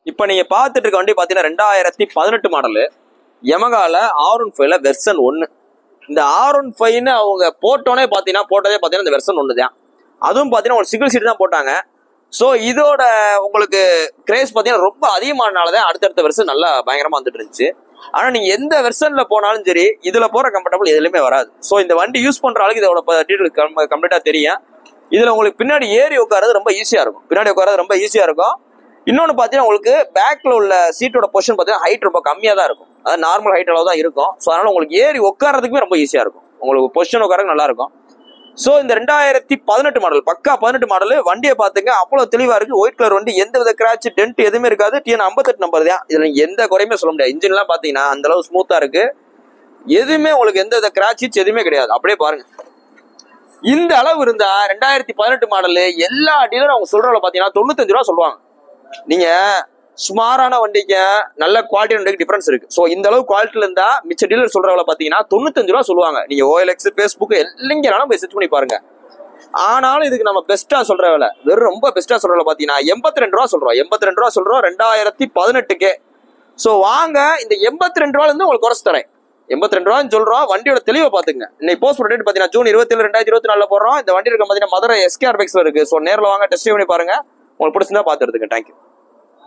இப்போ நீங்க பார்த்துட்டு இருக்க வண்டி பார்த்தீங்கன்னா ரெண்டாயிரத்தி பதினெட்டு மாடலு யமகால ஆர் ஒன் ஃபைவ்ல வெர்சன் ஒன்று இந்த ஆர் ஒன் ஃபைவ்னு அவங்க போட்டோன்னே பார்த்தீங்கன்னா போட்டதே பார்த்தீங்கன்னா இந்த வெர்சன் ஒன்று தான் அதுவும் பார்த்தீங்கன்னா ஒரு சிங்கிள் சீட் தான் போட்டாங்க ஸோ இதோட உங்களுக்கு கிரேஸ் பார்த்தீங்கன்னா ரொம்ப அதிகமானனால தான் அடுத்தடுத்த வெர்சன் நல்லா பயங்கரமாக வந்துட்டு இருந்துச்சு ஆனால் நீங்கள் எந்த வெர்சனில் போனாலும் சரி இதில் போகிற கம்ஃபர்டபுள் எதுலையுமே வராது ஸோ இந்த வண்டி யூஸ் பண்ணுற அளவுக்கு இதோட டீட்டெயில் கம்ப்ளீட்டாக தெரியும் இதில் உங்களுக்கு பின்னாடி ஏறி உட்காரது ரொம்ப ஈஸியாக இருக்கும் பின்னாடி உட்காரது ரொம்ப ஈஸியாக இருக்கும் இன்னொன்று பார்த்தீங்கன்னா உங்களுக்கு பேக்கில் உள்ள சீட்டோட பொசிஷன் பார்த்தீங்கன்னா ஹைட் ரொம்ப கம்மியாக தான் இருக்கும் அதாவது நார்மல் ஹைட் அளவு தான் இருக்கும் ஸோ அதனால் உங்களுக்கு ஏறி உட்காரதுக்குமே ரொம்ப ஈஸியாக இருக்கும் உங்களுக்கு பொசிஷன் உட்காரக்கு நல்லா இருக்கும் ஸோ இந்த ரெண்டாயிரத்தி பதினெட்டு மாடல் பக்கா பதினெட்டு மாடல் வண்டியை பார்த்துங்க அவ்வளோ தெளிவாக இருக்கு ஒயிட் கலர் வண்டி எந்த வித கிராச் டென்ட் எதுவுமே இருக்காது டிஎன் ஐம்பத்தெட்டு நம்பர் தான் இதில் எந்த குறையுமே சொல்ல முடியாது இன்ஜின்லாம் பார்த்தீங்கன்னா அந்த அளவு ஸ்மூத்தாக இருக்கு எதுவுமே உங்களுக்கு எந்த வித கிராச் எதுவுமே கிடையாது அப்படியே பாருங்க இந்த அளவு இருந்தா ரெண்டாயிரத்தி பதினெட்டு மாடலு எல்லா டீலரும் அவங்க சொல்ற அளவு பாத்தீங்கன்னா தொண்ணூத்தஞ்சு ரூபா சொல்லுவாங்க நீங்க சுமாரான வண்டிக்கு நல்ல குவாலிட்டி வண்டிக்கு டிஃபரன்ஸ் இருக்கு ஸோ இந்த அளவு குவாலிட்டில இருந்தா மிச்ச டீலர் சொல்றவள பாத்தீங்கன்னா தொண்ணூத்தஞ்சு ரூபா சொல்லுவாங்க நீங்க ஓஎல்எக்ஸ் ஃபேஸ்புக் எல்லாம் போய் செட் பண்ணி பாருங்க ஆனாலும் இதுக்கு நம்ம பெஸ்டா சொல்ற வேலை வெறும் ரொம்ப பெஸ்டா சொல்ற வேலை பாத்தீங்கன்னா எண்பத்தி ரெண்டு ரூபா சொல்றோம் எண்பத்தி ரெண்டு ரூபா சொல்றோம் ரெண்டாயிரத்தி பதினெட்டுக்கே ஸோ வாங்க இந்த எண்பத்தி ரெண்டு ரூபால இருந்து உங்களுக்கு குறைச்சு தரேன் எண்பத்தி ரெண்டு ரூபான்னு சொல்றோம் வண்டியோட தெளிவை பாத்துங்க இன்னைக்கு போஸ்ட் டேட் பாத்தீங்கன்னா ஜூன் இருபத்தி ஏழு ரெண்டாயிரத்தி இருபத்தி நாலுல போடுறோம் இந்த வண்டி இருக்க பாத்தீங்கன்னா மதுரை எஸ்கேஆர் பைக்ஸ்ல இருக்கு ஸோ நேரில் வாங்க டெஸ்ட் பண்ணி பாருங்க உங்களுக்கு பிடிச்சிருந்தா பாத்துருதுங்க தேங்க்யூ